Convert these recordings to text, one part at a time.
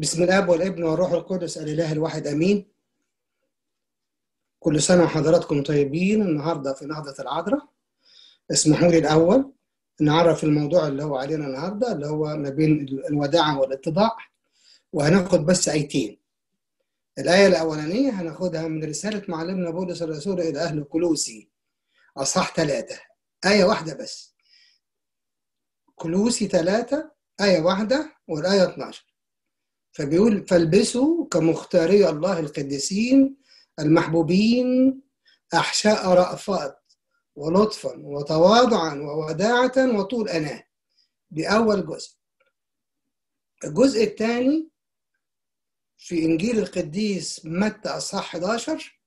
بسم الاب والابن والروح القدس الاله الواحد امين كل سنه وحضراتكم طيبين النهارده في نهضه العذراء اسمحوا لي الاول نعرف الموضوع اللي هو علينا النهارده اللي هو ما بين الوداعه والاتضاع وهناخد بس ايتين الايه الاولانيه هناخدها من رساله معلمنا بولس الرسول الى اهل كلوسي اصحاح ثلاثه ايه واحده بس كلوسي ثلاثه ايه واحده والايه 12 فبيقول فالبسوا كمختاري الله القديسين المحبوبين أحشاء رأفات ولطفا وتواضعا ووداعة وطول أناة دي أول جزء الجزء الثاني في إنجيل القديس متى أصحاح 11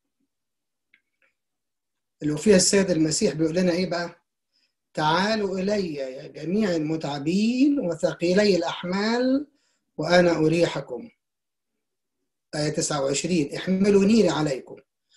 اللي فيها السيد المسيح بيقول لنا إيه بقى؟ تعالوا إلي يا جميع المتعبين وثقيلي الأحمال وأنا أريحكم آية 29 احملوا نيري عليكم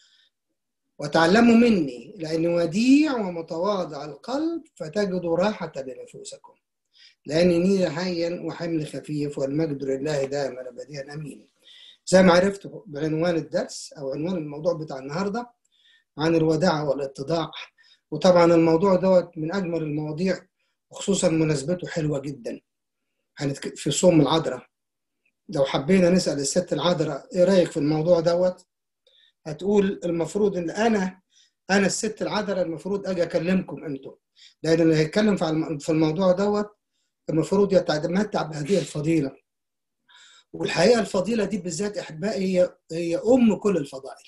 وتعلموا مني لأني وديع ومتواضع القلب فتجدوا راحة لنفوسكم لأني نيري هين وحمل خفيف والمجد لله دائما أبديا أمين زي ما عرفتوا بعنوان الدرس أو عنوان الموضوع بتاع النهاردة عن الوداعة والاتضاع وطبعا الموضوع دوت من أجمل المواضيع وخصوصا مناسبته حلوة جدا في صوم العذراء لو حبينا نسأل الست العذراء ايه رأيك في الموضوع دوت هتقول المفروض ان انا انا الست العذراء المفروض اجي اكلمكم انتم لان اللي هيتكلم في الموضوع دوت المفروض يتمتع بهذه الفضيلة والحقيقة الفضيلة دي بالذات احبائي هي هي ام كل الفضائل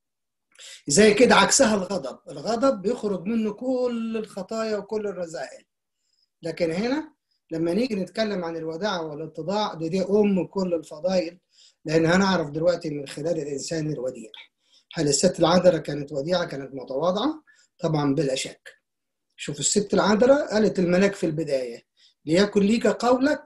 زي كده عكسها الغضب الغضب بيخرج منه كل الخطايا وكل الرذائل لكن هنا لما نيجي نتكلم عن الوداعة والاتضاع دي, دي أم كل الفضائل لأن هنعرف دلوقتي من خلال الإنسان الوديع هل الست العذراء كانت وديعة كانت متواضعة؟ طبعا بلا شك شوف الست العذراء قالت الملاك في البداية ليكن ليك قولك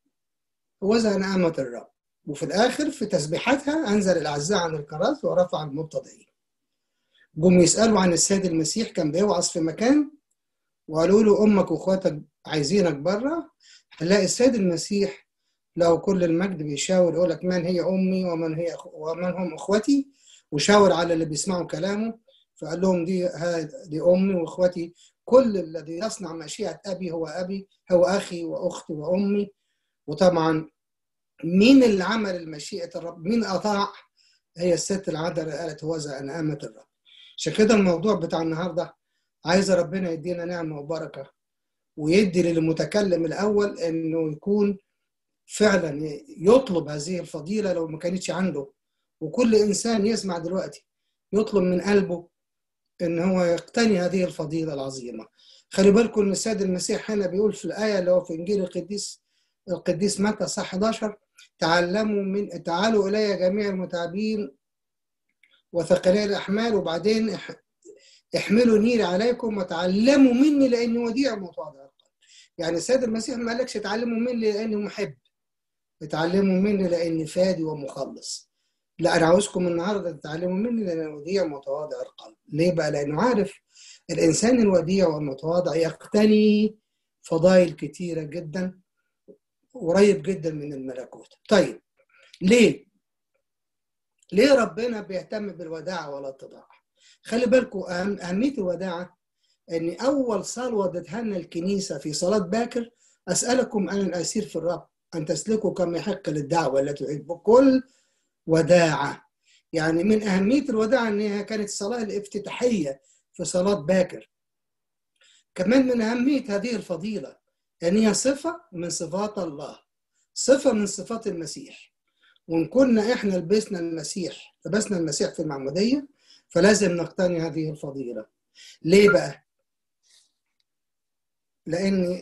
وزن نعمة الرب وفي الآخر في تسبيحاتها أنزل الأعزاء عن الكرات ورفع المبتدئين جم يسألوا عن السيد المسيح كان بيوعظ في مكان وقالوا له امك واخواتك عايزينك بره هنلاقي السيد المسيح له كل المجد بيشاور يقول لك من هي امي ومن هي ومن هم اخوتي وشاور على اللي بيسمعوا كلامه فقال لهم دي دي امي واخوتي كل الذي يصنع مشيئه ابي هو ابي هو اخي واختي وامي وطبعا مين اللي عمل المشيئه الرب مين اطاع هي الست العذراء قالت هوذا انا امه الرب عشان كده الموضوع بتاع النهارده عايز ربنا يدينا نعمة وبركة ويدي للمتكلم الأول إنه يكون فعلا يطلب هذه الفضيلة لو ما كانتش عنده وكل إنسان يسمع دلوقتي يطلب من قلبه إن هو يقتني هذه الفضيلة العظيمة خلي بالكم إن السيد المسيح هنا بيقول في الآية اللي هو في إنجيل القديس القديس متى صح 11 تعلموا من تعالوا إلي جميع المتعبين وثقلي الأحمال وبعدين احملوا نيري عليكم وتعلموا مني لاني وديع متواضع القلب يعني السيد المسيح ما قالكش اتعلموا مني لاني محب اتعلموا مني لاني فادي ومخلص لا انا عاوزكم النهارده تتعلموا مني لاني وديع متواضع القلب ليه بقى لانه عارف الانسان الوديع والمتواضع يقتني فضائل كتيره جدا قريب جدا من الملكوت طيب ليه ليه ربنا بيهتم بالوداعه والاتضاع خلي بالكم أهم أهمية الوداعة أن أول صلاة ودتها لنا الكنيسة في صلاة باكر أسألكم أنا الأسير في الرب أن تسلكوا كما يحق للدعوة التي تعيد بكل وداعة يعني من أهمية الوداعة أنها كانت الصلاة الافتتاحية في صلاة باكر كمان من أهمية هذه الفضيلة أن هي صفة من صفات الله صفة من صفات المسيح وإن كنا إحنا لبسنا المسيح لبسنا المسيح في المعمودية فلازم نقتني هذه الفضيلة ليه بقى؟ لأن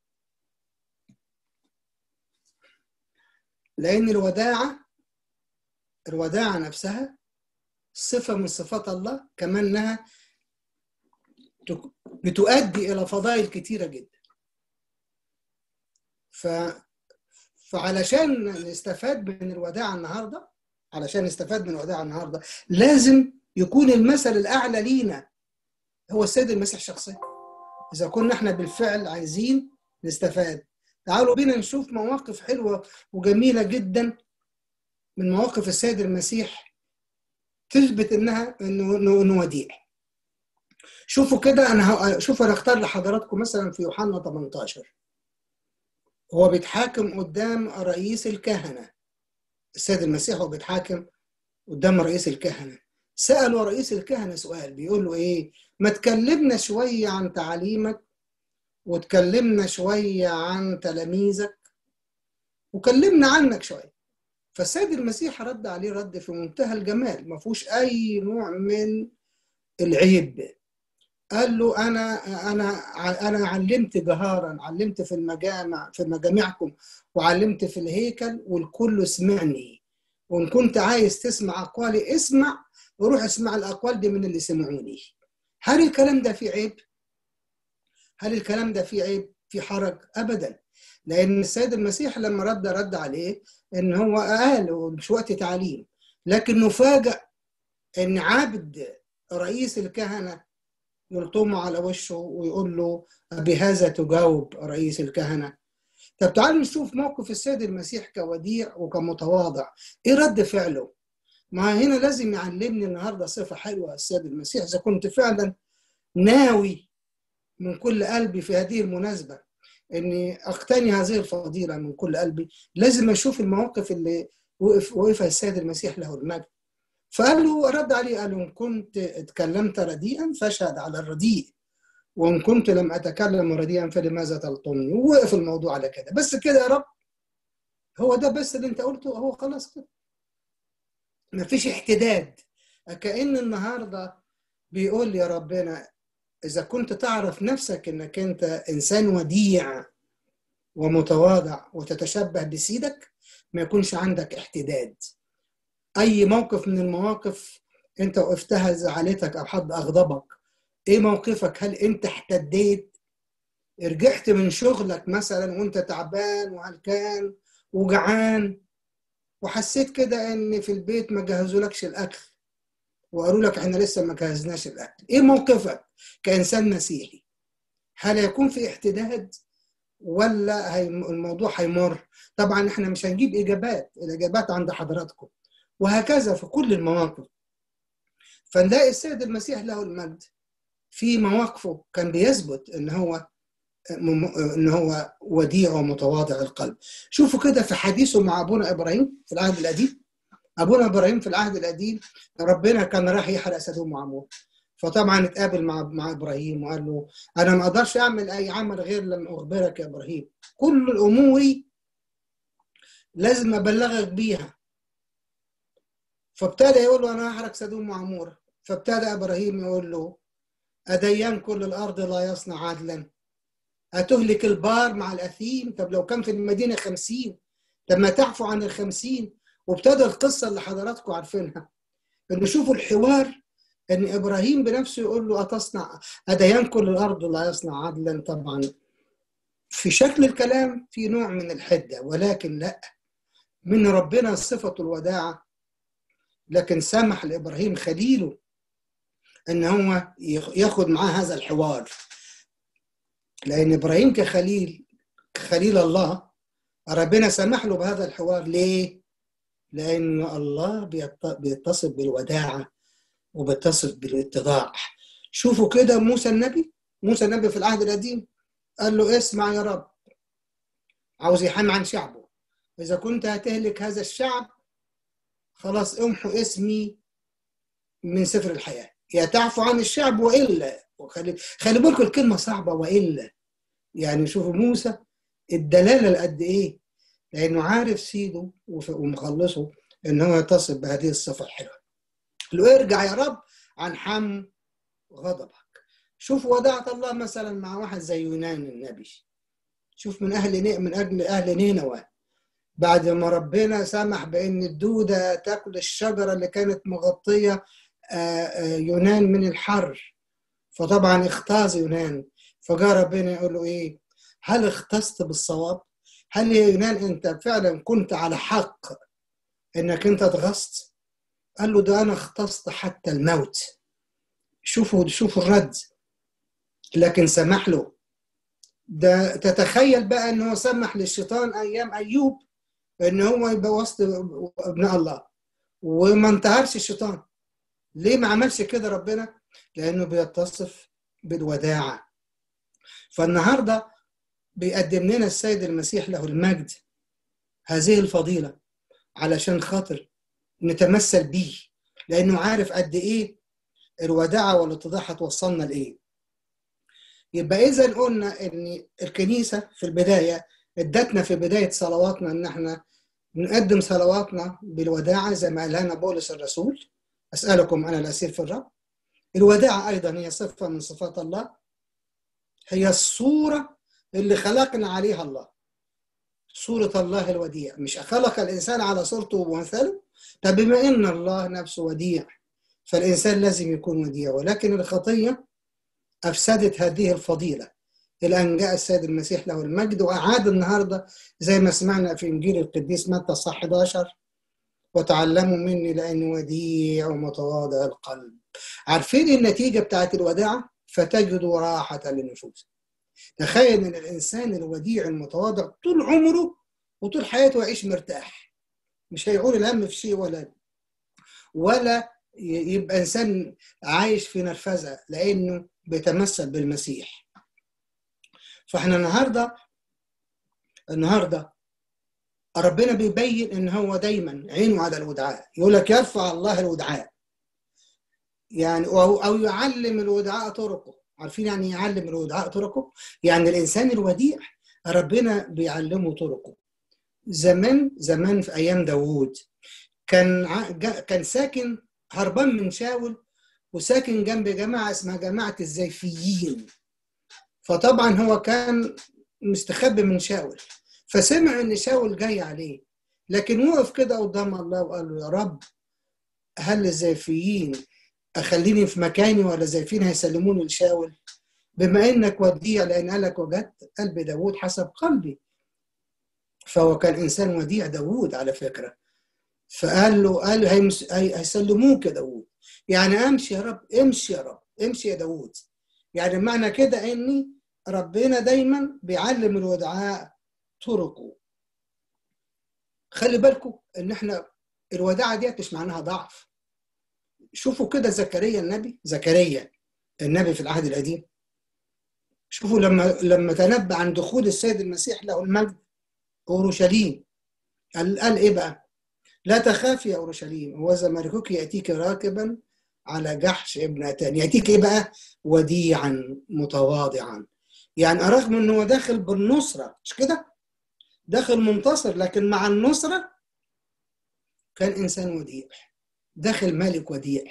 لأن الوداعة الوداعة نفسها صفة من صفات الله كمان إنها بتؤدي إلى فضائل كتيرة جدا ف فعلشان نستفاد من الوداعة النهاردة علشان نستفاد من الوداعة النهاردة لازم يكون المثل الأعلى لينا هو السيد المسيح شخصيا إذا كنا احنا بالفعل عايزين نستفاد تعالوا بينا نشوف مواقف حلوة وجميلة جدا من مواقف السيد المسيح تثبت انها انه انه وديع شوفوا كده انا شوفوا انا اختار لحضراتكم مثلا في يوحنا 18 هو بيتحاكم قدام رئيس الكهنة السيد المسيح هو بيتحاكم قدام رئيس الكهنة سألوا رئيس الكهنة سؤال بيقول له إيه ما تكلمنا شوية عن تعليمك وتكلمنا شوية عن تلاميذك وكلمنا عنك شوية فالسيد المسيح رد عليه رد في منتهى الجمال ما فيهوش أي نوع من العيب قال له انا انا انا علمت جهارا علمت في المجامع في مجامعكم وعلمت في الهيكل والكل سمعني وان كنت عايز تسمع اقوالي اسمع وروح اسمع الاقوال دي من اللي سمعوني هل الكلام ده فيه عيب هل الكلام ده فيه عيب في حرج ابدا لان السيد المسيح لما رد رد عليه ان هو قال مش وقت تعليم لكن نفاجأ ان عبد رئيس الكهنه يلطمه على وشه ويقول له بهذا تجاوب رئيس الكهنة طب تعالوا نشوف موقف السيد المسيح كوديع وكمتواضع ايه رد فعله ما هنا لازم يعلمني النهارده صفة حلوة السيد المسيح إذا كنت فعلا ناوي من كل قلبي في هذه المناسبة إني أقتني هذه الفضيلة من كل قلبي لازم أشوف المواقف اللي وقف وقفها السيد المسيح له المجد فقال له رد عليه قال له إن كنت اتكلمت رديئا فاشهد على الرديء وإن كنت لم أتكلم رديئا فلماذا تلطمني ووقف الموضوع على كده بس كده يا رب هو ده بس اللي أنت قلته هو خلاص كده مفيش احتداد كأن النهاردة بيقول يا ربنا إذا كنت تعرف نفسك إنك أنت إنسان وديع ومتواضع وتتشبه بسيدك ما يكونش عندك احتداد اي موقف من المواقف انت وقفتها زعلتك او حد اغضبك ايه موقفك هل انت احتديت رجعت من شغلك مثلا وانت تعبان وهلكان وجعان وحسيت كده ان في البيت ما جهزولكش الاكل وقالوا لك احنا لسه ما جهزناش الاكل ايه موقفك كانسان مسيحي هل هيكون في احتداد ولا هي الموضوع هيمر طبعا احنا مش هنجيب اجابات الاجابات عند حضراتكم وهكذا في كل المواقف فنلاقي السيد المسيح له المجد في مواقفه كان بيثبت ان هو ان هو وديع ومتواضع القلب شوفوا كده في حديثه مع ابونا ابراهيم في العهد القديم ابونا ابراهيم في العهد القديم ربنا كان راح يحرق سدوم وعمور فطبعا اتقابل مع مع ابراهيم وقال له انا ما اقدرش اعمل اي عمل غير لما اخبرك يا ابراهيم كل اموري لازم ابلغك بيها فابتدى يقول له انا هحرق سدوم وعمور فابتدى ابراهيم يقول له اديان كل الارض لا يصنع عدلا أتهلك البار مع الأثيم طب لو كان في المدينة خمسين لما تعفو عن الخمسين وابتدى القصة اللي حضراتكم عارفينها إن شوفوا الحوار إن إبراهيم بنفسه يقول له أتصنع أديان كل الأرض لا يصنع عدلا طبعا في شكل الكلام في نوع من الحدة ولكن لا من ربنا صفة الوداعة لكن سمح لإبراهيم خليله إن هو ياخد معاه هذا الحوار لأن إبراهيم كخليل كخليل الله ربنا سمح له بهذا الحوار ليه؟ لأن الله بيتصف بالوداعة وبيتصف بالاتضاع شوفوا كده موسى النبي موسى النبي في العهد القديم قال له اسمع يا رب عاوز يحن عن شعبه إذا كنت هتهلك هذا الشعب خلاص امحو اسمي من سفر الحياة يا تعفو عن الشعب وإلا وخلي خلي بالكم الكلمة صعبة وإلا يعني شوفوا موسى الدلالة قد إيه لأنه عارف سيده ومخلصه إن هو يتصف بهذه الصفة الحلوة لو ارجع يا رب عن حم غضبك شوف وداعة الله مثلا مع واحد زي يونان النبي شوف من أهل من أجل أهل نينوى بعد ما ربنا سمح بأن الدودة تاكل الشجرة اللي كانت مغطية يونان من الحر فطبعا اختاز يونان فجاء ربنا يقول له ايه هل اختصت بالصواب هل يا يونان انت فعلا كنت على حق انك انت اتغصت قال له ده انا اختصت حتى الموت شوفوا شوفوا الرد لكن سمح له ده تتخيل بقى ان هو سمح للشيطان ايام ايوب ان هو يبقى وسط ابناء الله وما انتهرش الشيطان ليه ما عملش كده ربنا لانه بيتصف بالوداعه فالنهارده بيقدم لنا السيد المسيح له المجد هذه الفضيله علشان خاطر نتمثل بيه لانه عارف قد ايه الوداعه والاتضاح هتوصلنا لايه يبقى اذا قلنا ان الكنيسه في البدايه ادتنا في بدايه صلواتنا ان احنا نقدم صلواتنا بالوداعه زي ما قال لنا بولس الرسول اسالكم انا الاسير في الرب الوداعه ايضا هي صفه من صفات الله هي الصوره اللي خلقنا عليها الله صورة الله الوديع مش خلق الإنسان على صورته ومثله طب بما إن الله نفسه وديع فالإنسان لازم يكون وديع ولكن الخطية أفسدت هذه الفضيلة إلى أن جاء السيد المسيح له المجد وأعاد النهاردة زي ما سمعنا في إنجيل القديس متى الصح 11 وتعلموا مني لأني وديع ومتواضع القلب عارفين النتيجة بتاعت الوداعة فتجدوا راحة للنفوس تخيل ان الانسان الوديع المتواضع طول عمره وطول حياته يعيش مرتاح مش هيعول الهم في شيء ولا ولا يبقى انسان عايش في نرفزه لانه بيتمثل بالمسيح فاحنا النهارده النهارده ربنا بيبين ان هو دايما عينه على الودعاء يقول لك يرفع الله الودعاء يعني او يعلم الودعاء طرقه عارفين يعني يعلم الودعاء طرقه يعني الانسان الوديع ربنا بيعلمه طرقه زمان زمان في ايام داوود كان كان ساكن هربان من شاول وساكن جنب جماعه اسمها جماعه الزيفيين فطبعا هو كان مستخبي من شاول فسمع ان شاول جاي عليه لكن وقف كده قدام الله وقال له يا رب هل الزيفيين اخليني في مكاني ولا زيفين هيسلموني لشاول بما انك وديع لان قالك وجدت قلب داوود حسب قلبي فهو كان انسان وديع داوود على فكره فقال له قال هيسلموك يا داوود يعني امشي يا رب امشي يا رب امشي يا داوود يعني معنى كده اني ربنا دايما بيعلم الودعاء طرقه خلي بالكم ان احنا الوداعه ديت مش معناها ضعف شوفوا كده زكريا النبي زكريا النبي في العهد القديم شوفوا لما لما تنبأ عن دخول السيد المسيح له المجد اورشليم قال, قال ايه بقى؟ لا تخاف يا اورشليم هو ملكك ياتيك راكبا على جحش ابنتان ياتيك ايه بقى؟ وديعا متواضعا يعني رغم انه هو داخل بالنصره مش كده؟ داخل منتصر لكن مع النصره كان انسان وديع داخل ملك وديع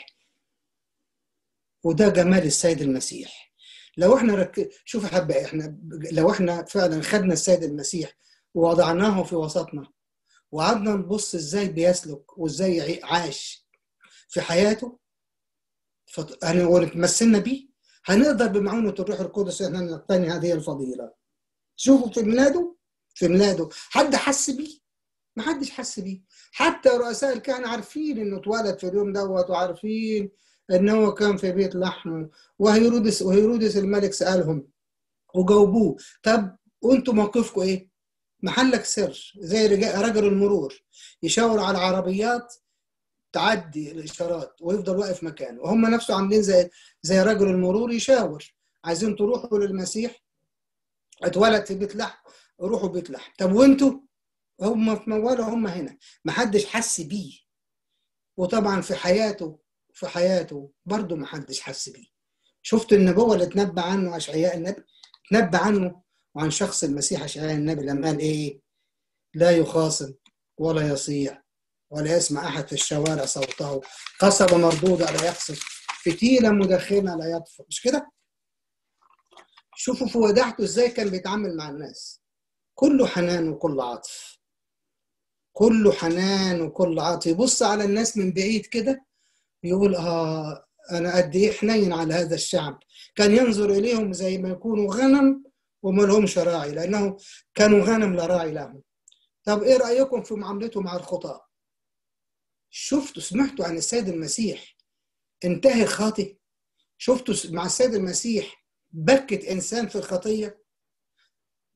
وده جمال السيد المسيح لو احنا رك... شوف يا حبه احنا لو احنا فعلا خدنا السيد المسيح ووضعناه في وسطنا وقعدنا نبص ازاي بيسلك وازاي عاش في حياته فت... ونتمثلنا بيه هنقدر بمعونة الروح القدس ان نقتني هذه الفضيلة شوفوا في ميلاده في ميلاده حد حس بيه ما حدش حس بيه حتى رؤساء الكهنة عارفين انه اتولد في اليوم دوت وعارفين ان هو كان في بيت لحم وهيرودس وهيرودس الملك سالهم وجاوبوه طب وانتوا موقفكم ايه؟ محلك سر زي رجل المرور يشاور على العربيات تعدي الاشارات ويفضل واقف مكانه وهم نفسه عاملين زي زي رجل المرور يشاور عايزين تروحوا للمسيح اتولد في بيت لحم روحوا بيت لحم طب وانتوا هم في موال هم هنا ما حدش حس بيه وطبعا في حياته في حياته برضه ما حدش حس بيه شفت النبوه اللي تنبأ عنه اشعياء النبي تنبأ عنه وعن شخص المسيح اشعياء النبي لما قال ايه لا يخاصم ولا يصيع ولا يسمع احد في الشوارع صوته قصبه مردوده لا يقصف فتيله مدخنه لا يطفئ مش كده شوفوا في وداعته ازاي كان بيتعامل مع الناس كله حنان وكله عطف كله حنان وكله عاطف يبص على الناس من بعيد كده يقول اه انا قد ايه حنين على هذا الشعب كان ينظر اليهم زي ما يكونوا غنم وما لهمش راعي لانه كانوا غنم لا راعي لهم طب ايه رايكم في معاملته مع الخطاه شفتوا سمعتوا عن السيد المسيح انتهى خاطئ شفتوا مع السيد المسيح بكت انسان في الخطيه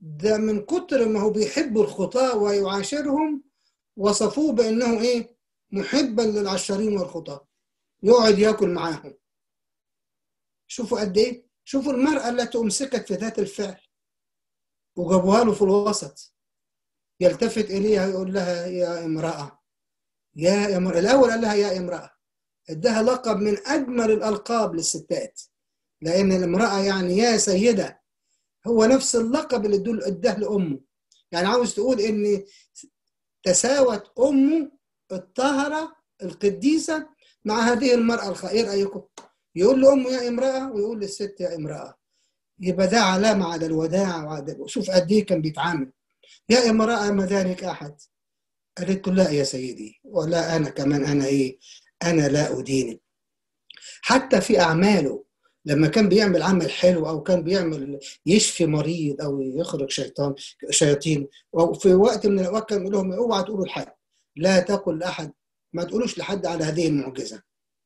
ده من كتر ما هو بيحب الخطاة ويعاشرهم وصفوه بأنه إيه محبا للعشارين والخطاة يقعد ياكل معاهم شوفوا قد إيه شوفوا المرأة التي أمسكت في ذات الفعل وجابوها له في الوسط يلتفت إليها يقول لها يا امرأة يا امرأة الأول قال لها يا امرأة ادها لقب من أجمل الألقاب للستات لأن الامرأة يعني يا سيدة هو نفس اللقب اللي ادوه اداه لأمه يعني عاوز تقول إن تساوت أمه الطاهرة القديسة مع هذه المرأة الخير أيكم يقول لأمه يا امرأة ويقول للست يا امرأة يبقى ده علامة على الوداع وعلى شوف قد إيه كان بيتعامل يا امرأة ما ذلك أحد قالت له لا يا سيدي ولا أنا كمان أنا إيه أنا لا أدينك حتى في أعماله لما كان بيعمل عمل حلو أو كان بيعمل يشفي مريض أو يخرج شيطان شياطين وفي وقت من الأوقات كان يقول لهم اوعى تقولوا لحد لا تقل لأحد ما تقولوش لحد على هذه المعجزة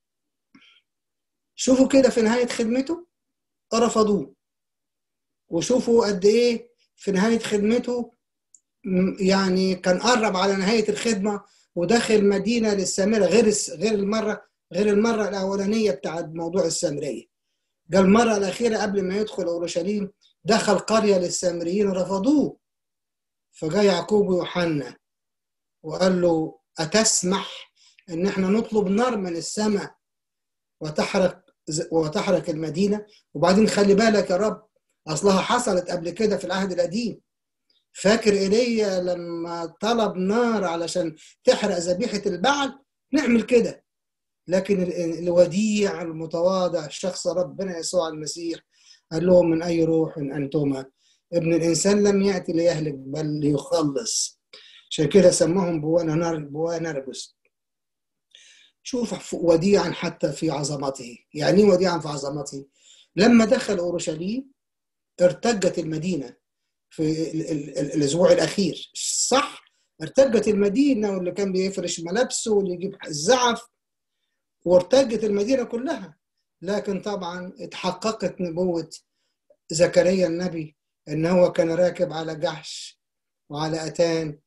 شوفوا كده في نهاية خدمته رفضوه وشوفوا قد إيه في نهاية خدمته يعني كان قرب على نهاية الخدمة ودخل مدينة للسامرة غير غير المرة غير المرة الأولانية بتاعت موضوع السامرية قال المرة الأخيرة قبل ما يدخل أورشليم دخل قرية للسامريين رفضوه فجاء يعقوب ويوحنا وقال له أتسمح إن إحنا نطلب نار من السماء وتحرق وتحرق المدينة وبعدين خلي بالك يا رب أصلها حصلت قبل كده في العهد القديم فاكر ايليا لما طلب نار علشان تحرق ذبيحه البعل نعمل كده لكن الوديع المتواضع الشخص ربنا يسوع المسيح قال لهم من اي روح انتما ابن الانسان لم ياتي ليهلك بل ليخلص عشان كده سماهم بوانا نار بوانا نرجس شوف وديعا حتى في عظمته يعني ايه وديعا في عظمته لما دخل اورشليم ارتجت المدينه في الاسبوع الاخير صح ارتجت المدينه واللي كان بيفرش ملابسه واللي يجيب الزعف وارتجت المدينه كلها لكن طبعا اتحققت نبوه زكريا النبي ان هو كان راكب على جحش وعلى اتان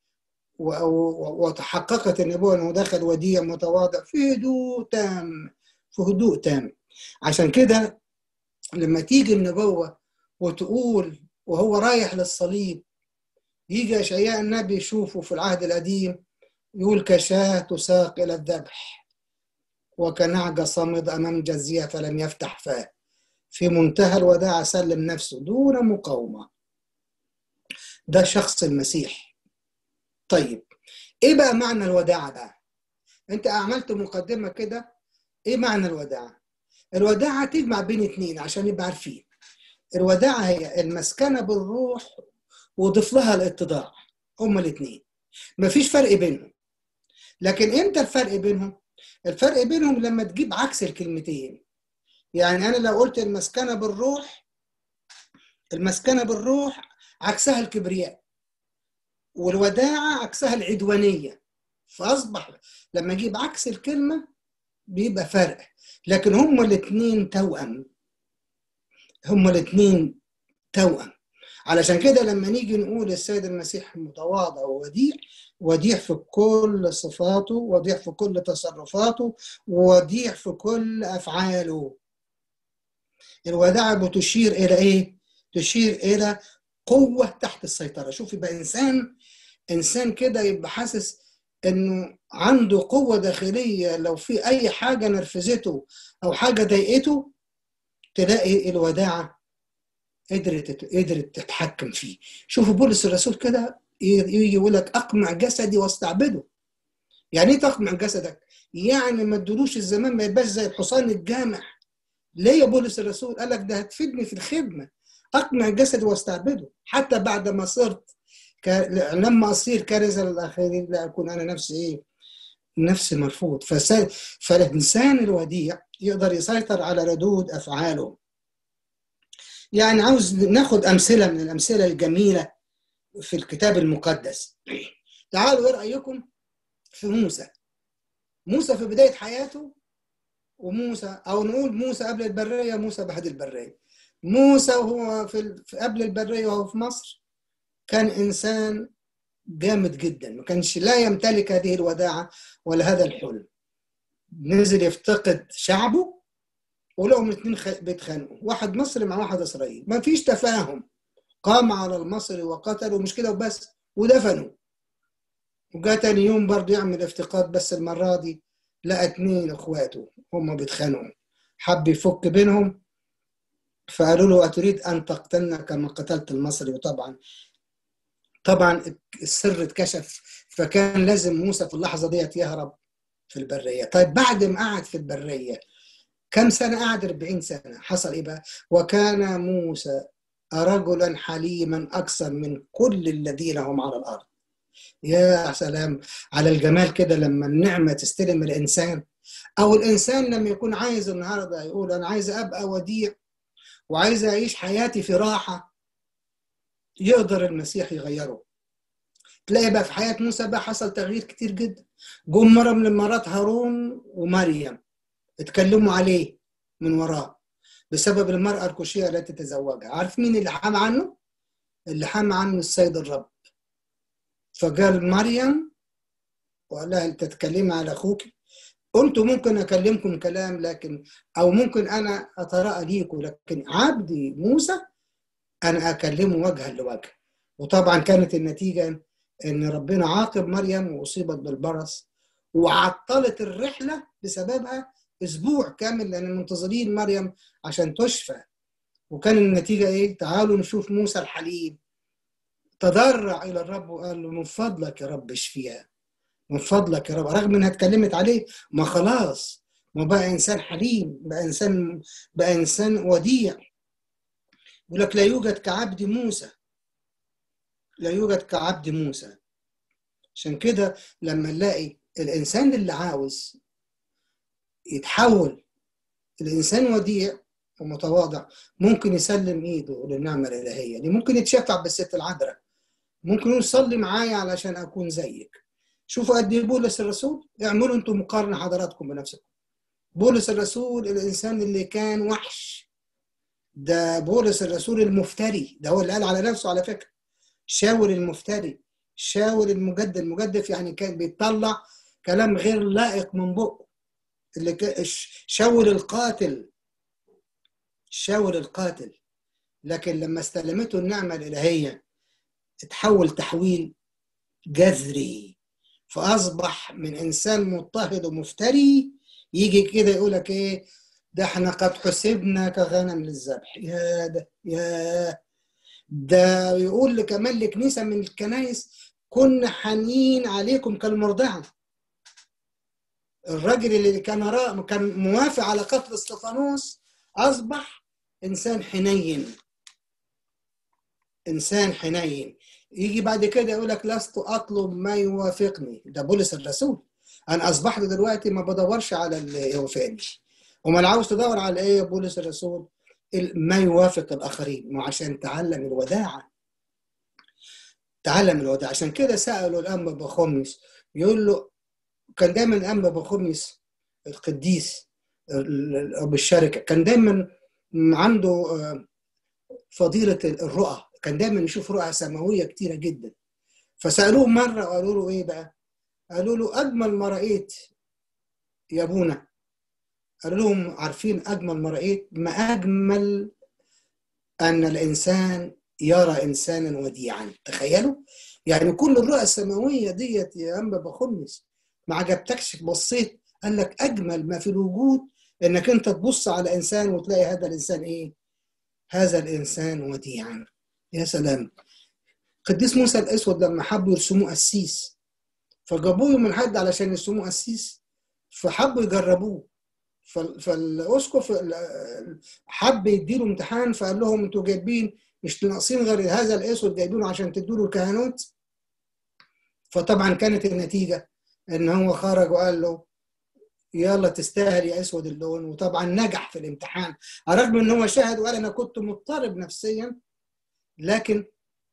وتحققت النبوه انه دخل وديع متواضع في هدوء تام في هدوء تام عشان كده لما تيجي النبوه وتقول وهو رايح للصليب يجي أشعياء النبي يشوفه في العهد القديم يقول كشاة تساق إلى الذبح وكنعجة صمد أمام جزية فلم يفتح فاه في منتهى الوداع سلم نفسه دون مقاومة ده شخص المسيح طيب ايه بقى معنى الوداعة بقى انت عملت مقدمة كده ايه معنى الوداعة الوداعة تجمع بين اتنين عشان نبقى عارفين الوداعة هي المسكنة بالروح وضيف لها الاتضاع هما الاثنين مفيش فرق بينهم لكن امتى الفرق بينهم الفرق بينهم لما تجيب عكس الكلمتين يعني انا لو قلت المسكنة بالروح المسكنة بالروح عكسها الكبرياء والوداعة عكسها العدوانية فأصبح لما أجيب عكس الكلمة بيبقى فرق لكن هما الاثنين توأم هما الاثنين توأم علشان كده لما نيجي نقول السيد المسيح متواضع ووديع وديع في كل صفاته وديع في كل تصرفاته وديع في كل أفعاله الوداعة بتشير إلى إيه؟ تشير إلى قوة تحت السيطرة شوف يبقى إنسان إنسان كده يبقى حاسس إنه عنده قوة داخلية لو في أي حاجة نرفزته أو حاجة ضايقته تلاقي الوداعة قدرت قدرت تتحكم فيه شوفوا بولس الرسول كده يجي يقول لك اقمع جسدي واستعبده يعني ايه تقمع جسدك يعني ما تدلوش الزمان ما يبقاش زي الحصان الجامح ليه يا بولس الرسول قال لك ده هتفيدني في الخدمه اقمع جسدي واستعبده حتى بعد ما صرت ك... لما اصير كارثه للاخرين لا اكون انا نفسي ايه نفسي مرفوض فس... فالانسان الوديع يقدر يسيطر على ردود افعاله يعني عاوز ناخد امثله من الامثله الجميله في الكتاب المقدس تعالوا ايه رايكم في موسى موسى في بدايه حياته وموسى او نقول موسى قبل البريه موسى بعد البريه موسى وهو في قبل البريه وهو في مصر كان إنسان جامد جدا ما كانش لا يمتلك هذه الوداعة ولا هذا الحلم نزل يفتقد شعبه ولقوا الاثنين بيتخانقوا واحد مصري مع واحد اسرائيلي ما فيش تفاهم قام على المصري وقتله مش كده وبس ودفنوا وجاء تاني يوم برضه يعمل افتقاد بس المرة دي لقى اتنين اخواته هم بيتخانقوا حب يفك بينهم فقالوا له أتريد أن تقتلنا كما قتلت المصري وطبعا طبعا السر اتكشف فكان لازم موسى في اللحظة ديت يهرب في البرية طيب بعد ما قعد في البرية كم سنة قعد 40 سنة حصل إيه بقى وكان موسى رجلا حليما أكثر من كل الذين هم على الأرض يا سلام على الجمال كده لما النعمة تستلم الإنسان أو الإنسان لما يكون عايز النهاردة يقول أنا عايز أبقى وديع وعايز أعيش حياتي في راحة يقدر المسيح يغيره تلاقي بقى في حياة موسى بقى حصل تغيير كتير جدا جم مرة من المرات هارون ومريم اتكلموا عليه من وراه بسبب المرأة الكوشية التي تزوجها عارف مين اللي حام عنه؟ اللي حام عنه السيد الرب فقال مريم وقال لها انت تتكلمي على اخوك قلت ممكن اكلمكم كلام لكن او ممكن انا اتراءى ليكم لكن عبدي موسى انا اكلمه وجها لوجه وطبعا كانت النتيجه ان ربنا عاقب مريم واصيبت بالبرص وعطلت الرحله بسببها اسبوع كامل لان منتظرين مريم عشان تشفى وكان النتيجه ايه؟ تعالوا نشوف موسى الحليم تضرع الى الرب وقال له من فضلك يا رب اشفيها من فضلك يا رب رغم انها اتكلمت عليه ما خلاص ما بقى انسان حليم بقى انسان بقى انسان وديع يقول لك لا يوجد كعبد موسى لا يوجد كعبد موسى عشان كده لما نلاقي الانسان اللي عاوز يتحول الانسان وديع ومتواضع ممكن يسلم ايده للنعمه الالهيه دي ممكن يتشفع بالست العذراء ممكن يصلي معايا علشان اكون زيك شوفوا قد ايه بولس الرسول اعملوا انتم مقارنه حضراتكم بنفسكم بولس الرسول الانسان اللي كان وحش ده بولس الرسول المفتري ده هو اللي قال على نفسه على فكره شاول المفتري شاول المجدد المجدف يعني كان بيطلع كلام غير لائق من بقه اللي شاول القاتل شاول القاتل لكن لما استلمته النعمه الالهيه اتحول تحويل جذري فاصبح من انسان مضطهد ومفتري يجي كده يقول لك ايه ده احنا قد حسبنا كغنم للذبح يا ده يا ده يقول كمان لكنيسه من الكنائس كنا حنين عليكم كالمرضعه الراجل اللي كان رأى كان موافق على قتل استفانوس اصبح انسان حنين انسان حنين يجي بعد كده يقول لك لست اطلب ما يوافقني ده بولس الرسول انا اصبحت دلوقتي ما بدورش على اللي يوافقني امال عاوز تدور على ايه يا بولس الرسول ما يوافق الاخرين وعشان تعلم الوداعه تعلم الوداعه عشان كده سالوا الانبا بخمس يقول له كان دايما الانبا بخمس القديس ابو الشركه كان دايما عنده فضيله الرؤى كان دايما يشوف رؤى سماويه كتيره جدا فسالوه مره قالوا له ايه بقى قالوا له اجمل ما رايت يا ابونا قالوا لهم عارفين اجمل ما رايت ما اجمل ان الانسان يرى انسانا وديعا تخيلوا يعني كل الرؤى السماويه ديت يا انبا بخمس ما عجبتكش بصيت قال لك اجمل ما في الوجود انك انت تبص على انسان وتلاقي هذا الانسان ايه هذا الانسان وديعا يا سلام قديس موسى الاسود لما حبوا يرسموه قسيس فجابوه من حد علشان يرسموه قسيس فحبوا يجربوه فالاسقف حب يديله امتحان فقال لهم انتوا جايبين مش ناقصين غير هذا الاسود جايبينه عشان تدوا له الكهنوت فطبعا كانت النتيجه ان هو خرج وقال له يلا تستاهل يا اسود اللون وطبعا نجح في الامتحان رغم ان هو شاهد وقال انا كنت مضطرب نفسيا لكن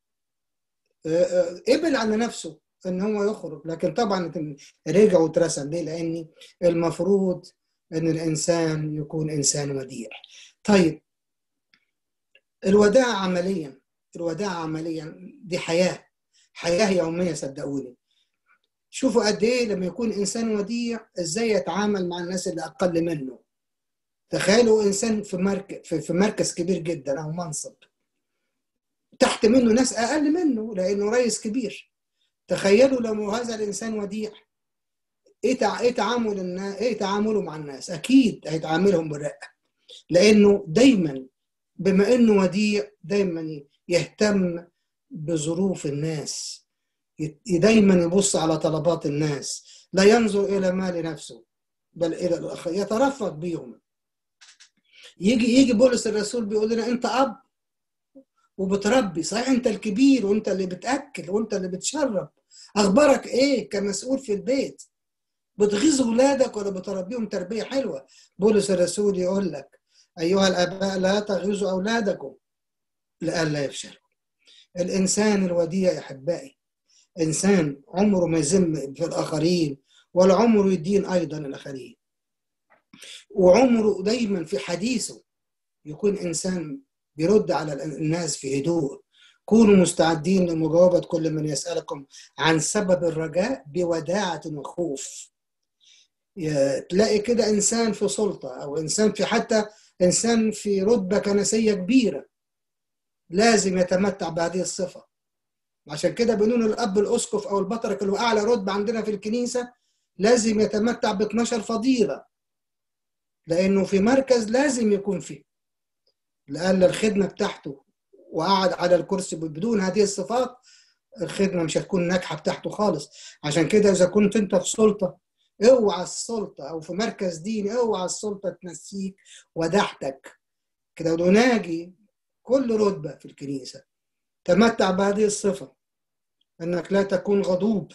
قبل على نفسه ان هو يخرج لكن طبعا رجع واترسم ليه لان المفروض ان الانسان يكون انسان وديع طيب الوداع عمليا الوداعة عمليا دي حياة حياة يومية صدقوني شوفوا قد ايه لما يكون انسان وديع ازاي يتعامل مع الناس اللي اقل منه تخيلوا انسان في مركز في مركز كبير جدا او منصب تحت منه ناس اقل منه لانه رئيس كبير تخيلوا لو هذا الانسان وديع ايه ايه تعامل الناس ايه تعامله مع الناس اكيد هيتعاملهم بالرقه لانه دايما بما انه وديع دايما يهتم بظروف الناس دايما يبص على طلبات الناس لا ينظر الى ما لنفسه بل الى الاخر يترفق بيهم يجي يجي بولس الرسول بيقول لنا انت اب وبتربي صحيح انت الكبير وانت اللي بتاكل وانت اللي بتشرب اخبارك ايه كمسؤول في البيت بتغيظ اولادك ولا بتربيهم تربيه حلوه بولس الرسول يقول لك ايها الاباء لا تغيظوا اولادكم لئلا يفشلوا الانسان الوديع يا احبائي انسان عمره ما يذم في الاخرين ولا عمره يدين ايضا الاخرين وعمره دايما في حديثه يكون انسان بيرد على الناس في هدوء كونوا مستعدين لمجاوبة كل من يسألكم عن سبب الرجاء بوداعة وخوف تلاقي كده إنسان في سلطة أو إنسان في حتى إنسان في رتبة كنسية كبيرة لازم يتمتع بهذه الصفة عشان كده بنقول الأب الأسقف أو البطرك اللي هو أعلى رتبة عندنا في الكنيسة لازم يتمتع ب 12 فضيلة لأنه في مركز لازم يكون فيه لأن الخدمة بتاعته وقعد على الكرسي بدون هذه الصفات الخدمة مش هتكون ناجحة بتاعته خالص عشان كده إذا كنت أنت في سلطة اوعى السلطة أو في مركز ديني اوعى السلطة تنسيك ودحتك كده وناجي كل رتبة في الكنيسة تمتع بهذه الصفة أنك لا تكون غضوب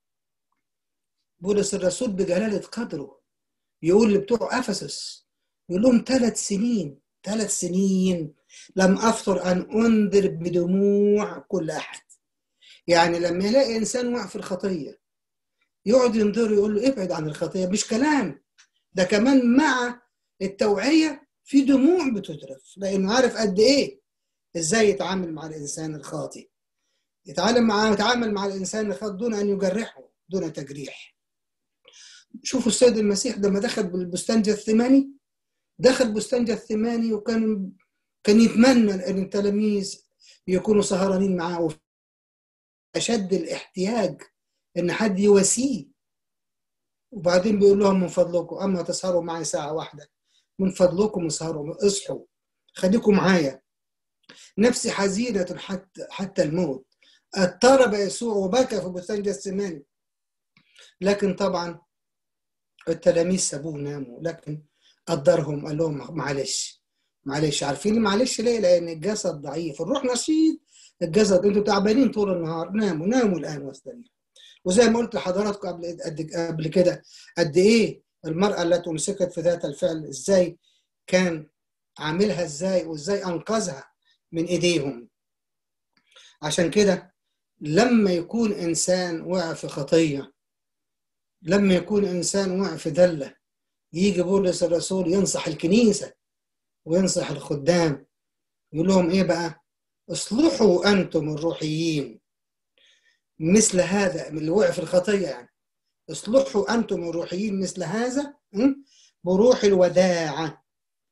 بولس الرسول بجلالة قدره يقول لبتوع أفسس يقول لهم ثلاث سنين ثلاث سنين لم أفطر أن أنذر بدموع كل أحد يعني لما يلاقي إنسان وقع في الخطية يقعد ينظر يقول له ابعد عن الخطية مش كلام ده كمان مع التوعية في دموع بتترف لأنه عارف قد إيه إزاي يتعامل مع الإنسان الخاطئ يتعامل مع يتعامل مع الإنسان الخاطئ دون أن يجرحه دون تجريح شوفوا السيد المسيح لما دخل بالبستان جثماني دخل بستان جثماني وكان كان يتمنى ان التلاميذ يكونوا سهرانين معاه اشد الاحتياج ان حد يواسيه وبعدين بيقول لهم من فضلكم اما تسهروا معي ساعه واحده من فضلكم اسهروا اصحوا خليكم معايا نفسي حزينه حتى حتى الموت اضطرب يسوع وبكى في بستان جثماني لكن طبعا التلاميذ سابوه ناموا لكن قدرهم قال لهم معلش معلش عارفين معلش ليه؟ لان الجسد ضعيف الروح نشيط الجسد انتوا تعبانين طول النهار ناموا ناموا الان واستريحوا وزي ما قلت لحضراتكم قبل قبل كده قد ايه المراه التي امسكت في ذات الفعل ازاي كان عاملها ازاي وازاي انقذها من ايديهم عشان كده لما يكون انسان وقع في خطيه لما يكون انسان وقع في ذله يجي بولس الرسول ينصح الكنيسه وينصح الخدام يقول لهم ايه بقى اصلحوا انتم الروحيين مثل هذا اللي وقع في الخطيه يعني اصلحوا انتم الروحيين مثل هذا بروح الوداعه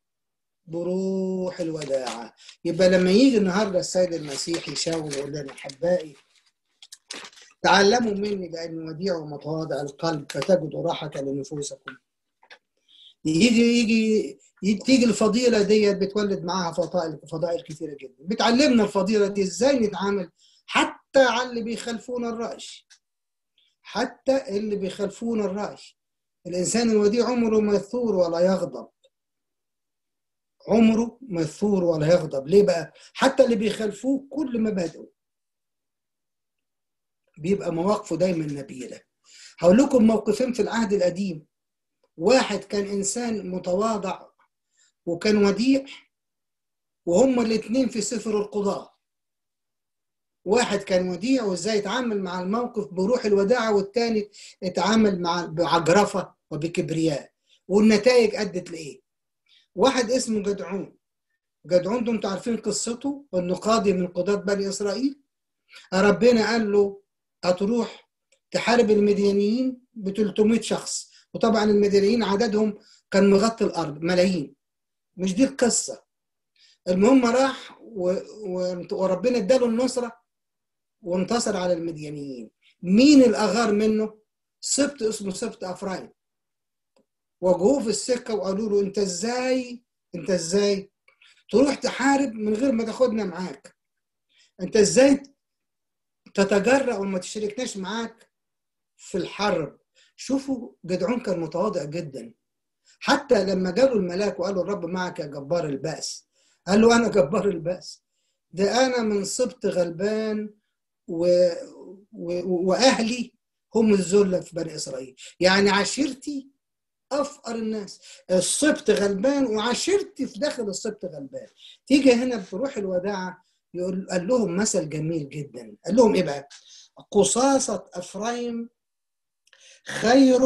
بروح الوداعه يبقى لما يجي النهارده السيد المسيح يشاور يقول لنا احبائي تعلموا مني باني وديع ومتواضع القلب فتجدوا راحه لنفوسكم يجي يجي تيجي الفضيلة ديت بتولد معاها فضائل فضائل كثيرة جدا بتعلمنا الفضيلة دي ازاي نتعامل حتى على اللي بيخالفون الرأي حتى اللي بيخالفون الرأي الإنسان الوديع عمره ما يثور ولا يغضب عمره ما يثور ولا يغضب ليه بقى حتى اللي بيخالفوه كل مبادئه بيبقى مواقفه دايما نبيلة هقول لكم موقفين في العهد القديم واحد كان إنسان متواضع وكان وديع وهما الاثنين في سفر القضاء واحد كان وديع وازاي يتعامل مع الموقف بروح الوداعة والتاني يتعامل مع بعجرفة وبكبرياء والنتائج أدت لإيه واحد اسمه جدعون جدعون ده انتوا عارفين قصته انه قاضي من قضاة بني اسرائيل ربنا قال له هتروح تحارب المديانيين ب 300 شخص وطبعا المديانيين عددهم كان مغطي الارض ملايين مش دي القصه المهم راح و... و... وربنا اداله النصره وانتصر على المديانيين مين الاغار منه سبت اسمه سبت افرايم واجهوه في السكه وقالوا له انت ازاي انت ازاي تروح تحارب من غير ما تاخدنا معاك انت ازاي تتجرأ وما تشاركناش معاك في الحرب شوفوا جدعون كان متواضع جدا حتى لما جاله الملاك وقالوا الرب معك يا جبار البأس قال له انا جبار البأس ده انا من سبط غلبان و... و... واهلي هم الذله في بني اسرائيل يعني عشيرتي افقر الناس السبط غلبان وعشيرتي في داخل السبط غلبان تيجي هنا بروح الوداعه يقول قال لهم مثل جميل جدا قال لهم ايه بقى قصاصة افرايم خير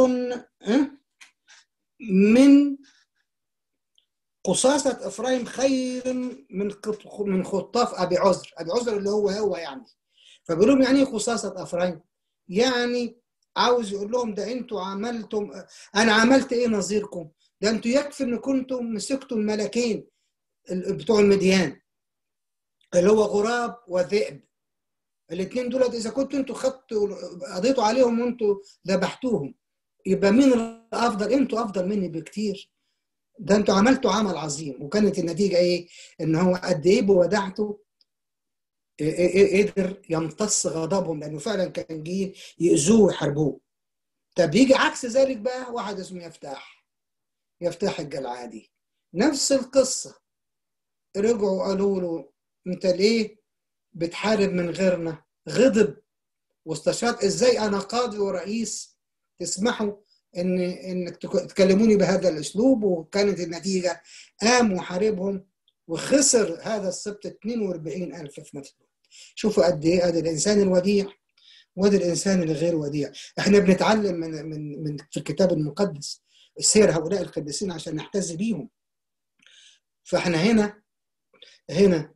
من قصاصة افرايم خير من من خطاف ابي عذر ابي عذر اللي هو هو يعني فبيقول لهم يعني ايه قصاصة افرايم يعني عاوز يقول لهم ده انتوا عملتم انا عملت ايه نظيركم ده انتوا يكفي ان كنتم مسكتوا الملكين بتوع المديان اللي هو غراب وذئب الاثنين دول اذا كنتوا انتوا خدتوا قضيتوا عليهم وانتوا ذبحتوهم يبقى مين الافضل انتوا افضل مني بكتير ده انتوا عملتوا عمل عظيم وكانت النتيجه ايه ان هو قد ايه بوداعته قدر يمتص غضبهم لانه فعلا كان جايين ياذوه ويحاربوه طب يجي عكس ذلك بقى واحد اسمه يفتح يفتح الجلعادي نفس القصه رجعوا قالوا له انت ليه بتحارب من غيرنا غضب واستشهد ازاي انا قاضي ورئيس تسمحوا ان انك تكلموني بهذا الاسلوب وكانت النتيجه قام وحاربهم وخسر هذا السبت 42000 في نفس الوقت شوفوا قد ايه ادي الانسان الوديع وادي الانسان الغير وديع احنا بنتعلم من من من في الكتاب المقدس سير هؤلاء القديسين عشان نحتز بيهم فاحنا هنا هنا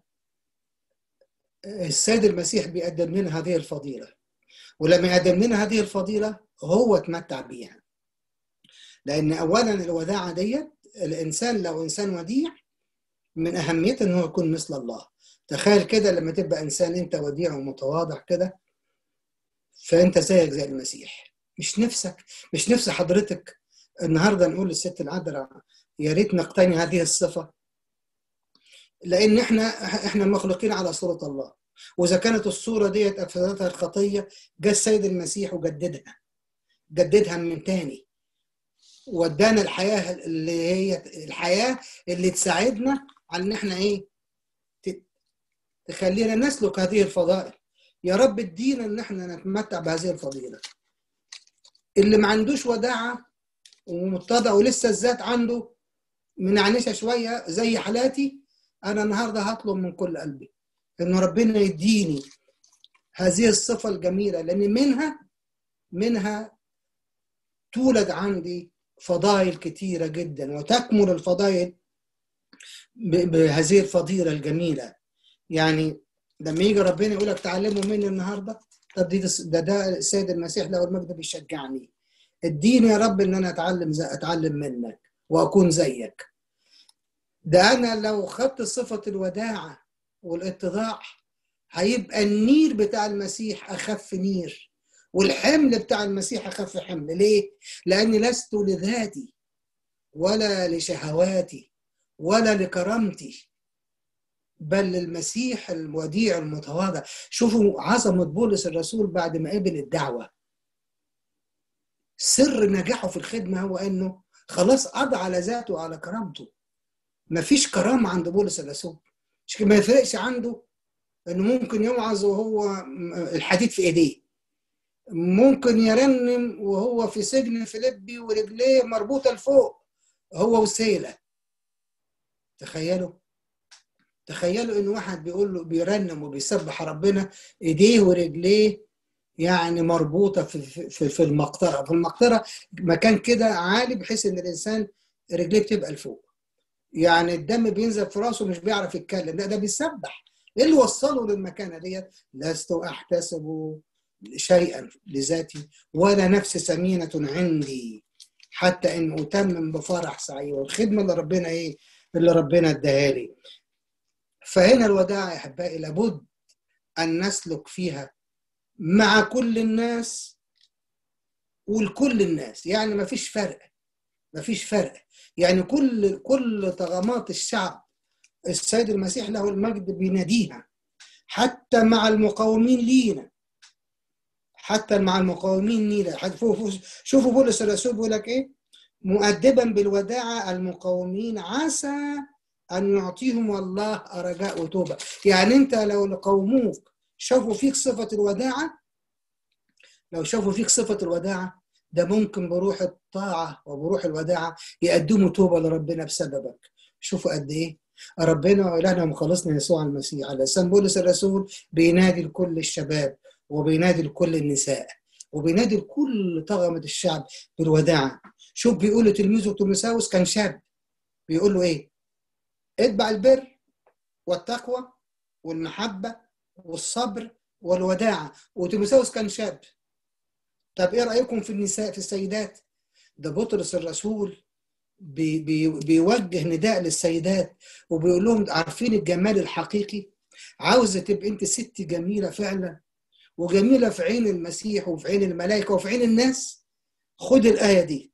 السيد المسيح بيقدم لنا هذه الفضيلة ولما يقدم لنا هذه الفضيلة هو اتمتع بيها لأن أولا الوداعة ديت الإنسان لو إنسان وديع من أهميته إن هو يكون مثل الله تخيل كده لما تبقى إنسان أنت وديع ومتواضع كده فأنت زيك زي المسيح مش نفسك مش نفس حضرتك النهارده نقول للست العذراء يا ريت نقتني هذه الصفه لان احنا احنا مخلوقين على صوره الله واذا كانت الصوره ديت افسدتها الخطيه جاء السيد المسيح وجددها جددها من تاني ودانا الحياه اللي هي الحياه اللي تساعدنا على ان احنا ايه تخلينا نسلك هذه الفضائل يا رب ادينا ان احنا نتمتع بهذه الفضيله اللي ما عندوش وداعه ومتضع ولسه الذات عنده منعنشه شويه زي حالاتي انا النهارده هطلب من كل قلبي ان ربنا يديني هذه الصفه الجميله لان منها منها تولد عندي فضائل كثيره جدا وتكمل الفضائل بهذه الفضيله الجميله يعني لما يجي ربنا يقول لك تعلموا مني النهارده طب دي ده ده السيد المسيح له المجد بيشجعني اديني يا رب ان انا اتعلم زي اتعلم منك واكون زيك ده انا لو خدت صفه الوداعه والاتضاع هيبقى النير بتاع المسيح اخف نير والحمل بتاع المسيح اخف حمل ليه لاني لست لذاتي ولا لشهواتي ولا لكرامتي بل المسيح الوديع المتواضع شوفوا عظمه بولس الرسول بعد ما قبل الدعوه سر نجاحه في الخدمه هو انه خلاص قضى على ذاته وعلى كرامته مفيش كرامه عند بولس الرسول مش ما يفرقش عنده انه ممكن يوعظ وهو الحديد في ايديه ممكن يرنم وهو في سجن فيليبي ورجليه مربوطه لفوق هو وسيله تخيلوا تخيلوا ان واحد بيقول له بيرنم وبيسبح ربنا ايديه ورجليه يعني مربوطه في في في المقطره في المقطره مكان كده عالي بحيث ان الانسان رجليه بتبقى لفوق يعني الدم بينزل في راسه مش بيعرف يتكلم لا ده بيسبح ايه اللي وصله للمكانه ديت لست احتسب شيئا لذاتي ولا نفس سمينه عندي حتى ان اتمم بفرح سعي والخدمه اللي ربنا ايه اللي ربنا اداها لي فهنا الوداع يا احبائي لابد ان نسلك فيها مع كل الناس ولكل الناس يعني ما فيش فرق ما فيش فرق يعني كل كل طغمات الشعب السيد المسيح له المجد بيناديها حتى مع المقاومين لينا حتى مع المقاومين لينا شوفوا بولس الرسول بيقول لك ايه مؤدبا بالوداعة المقاومين عسى أن يعطيهم الله رجاء وتوبة يعني أنت لو قوموك شافوا فيك صفة الوداعة لو شافوا فيك صفة الوداعة ده ممكن بروح الطاعة وبروح الوداعة يقدموا توبة لربنا بسببك شوفوا قد إيه ربنا وإلهنا ومخلصنا يسوع المسيح على لسان بولس الرسول بينادي لكل الشباب وبينادي لكل النساء وبينادي لكل طغمة الشعب بالوداعة شوف بيقول لتلميذه تيموثاوس كان شاب بيقول له ايه اتبع البر والتقوى والمحبة والصبر والوداعة وتيموثاوس كان شاب طب ايه رأيكم في النساء في السيدات ده بطرس الرسول بي بي بيوجه نداء للسيدات وبيقول لهم عارفين الجمال الحقيقي عاوزة تبقى انت ست جميلة فعلا وجميلة في عين المسيح وفي عين الملائكة وفي عين الناس خد الآية دي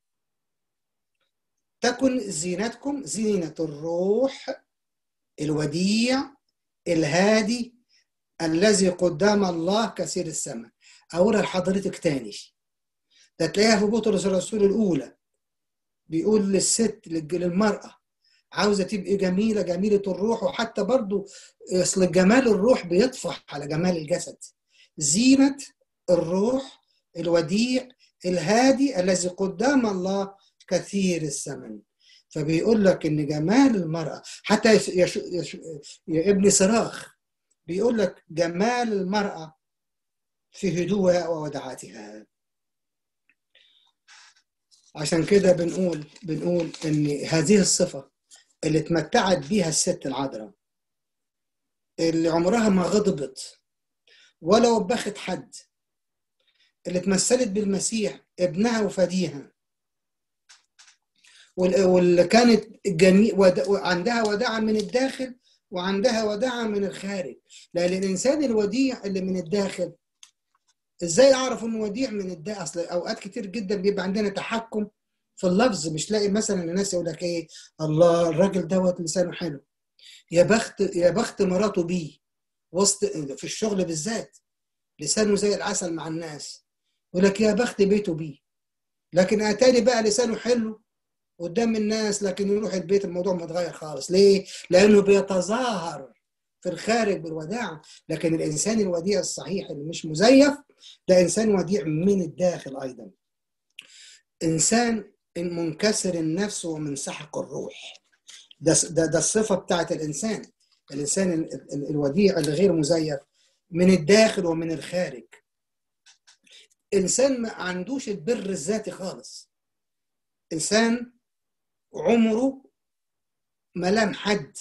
تكن زينتكم زينة الروح الوديع الهادي الذي قدام الله كثير السماء أقولها لحضرتك تاني ده تلاقيها في بطرس الرسول الأولى بيقول للست للمرأة عاوزة تبقي جميلة جميلة الروح وحتى برضو أصل جمال الروح بيطفح على جمال الجسد زينة الروح الوديع الهادي الذي قدام الله كثير الثمن فبيقول لك ان جمال المرأة حتى يش يش يش يا ابن صراخ بيقول لك جمال المرأة في هدوءها وودعاتها عشان كده بنقول بنقول ان هذه الصفة اللي اتمتعت بيها الست العذراء اللي عمرها ما غضبت ولا وبخت حد اللي اتمثلت بالمسيح ابنها وفديها واللي كانت جميع عندها وداعة من الداخل وعندها وداعة من الخارج لأن الإنسان الوديع اللي من الداخل إزاي أعرف إنه وديع من الداخل أصل أوقات كتير جدا بيبقى عندنا تحكم في اللفظ مش لاقي مثلا الناس يقول لك إيه الله الراجل دوت لسانه حلو يا بخت يا بخت مراته بيه وسط في الشغل بالذات لسانه زي العسل مع الناس يقول لك يا بخت بيته بيه لكن اتاري بقى لسانه حلو قدام الناس لكن يروح البيت الموضوع متغير خالص ليه؟ لأنه بيتظاهر في الخارج بالوداع لكن الإنسان الوديع الصحيح اللي مش مزيف ده إنسان وديع من الداخل أيضا إنسان منكسر النفس ومنسحق الروح ده, ده, ده الصفة بتاعت الإنسان الإنسان الوديع الغير مزيف من الداخل ومن الخارج إنسان ما عندوش البر الذاتي خالص إنسان عمره ما لام حد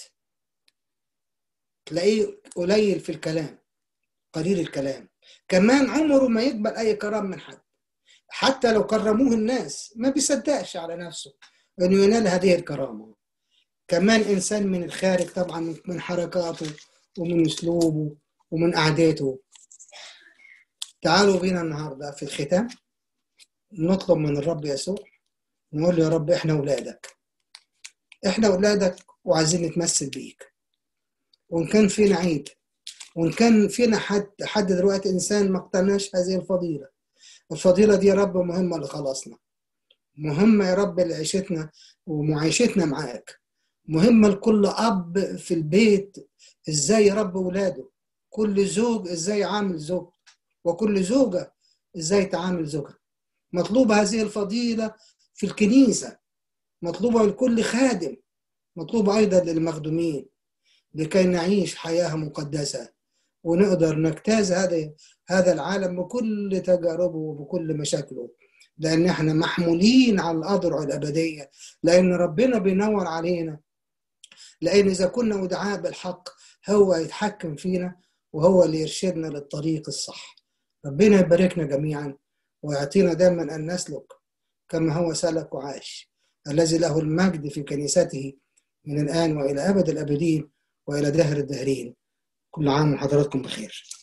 تلاقيه قليل في الكلام قليل الكلام كمان عمره ما يقبل اي كرام من حد حتى لو كرموه الناس ما بيصدقش على نفسه انه ينال هذه الكرامه كمان انسان من الخارج طبعا من حركاته ومن اسلوبه ومن قعداته تعالوا بينا النهارده في الختام نطلب من الرب يسوع نقول له يا رب احنا اولادك احنا اولادك وعايزين نتمثل بيك وان كان فينا عيب وان كان فينا حد حد دلوقتي انسان ما اقتناش هذه الفضيله الفضيله دي يا رب مهمه لخلاصنا مهمه يا رب لعيشتنا ومعيشتنا معاك مهمه لكل اب في البيت ازاي يربي اولاده كل زوج ازاي يعامل زوجته وكل زوجه ازاي تعامل زوجها مطلوبه هذه الفضيله في الكنيسه مطلوبة لكل خادم مطلوبة أيضا للمخدومين لكي نعيش حياة مقدسة ونقدر نجتاز هذا هذا العالم بكل تجاربه وبكل مشاكله لأن احنا محمولين على الأضرع الأبدية لأن ربنا بينور علينا لأن إذا كنا ودعاء بالحق هو يتحكم فينا وهو اللي يرشدنا للطريق الصح ربنا يباركنا جميعا ويعطينا دائما أن نسلك كما هو سلك وعاش الذي له المجد في كنيسته من الآن وإلى أبد الأبدين وإلى دهر الدهرين كل عام وحضراتكم بخير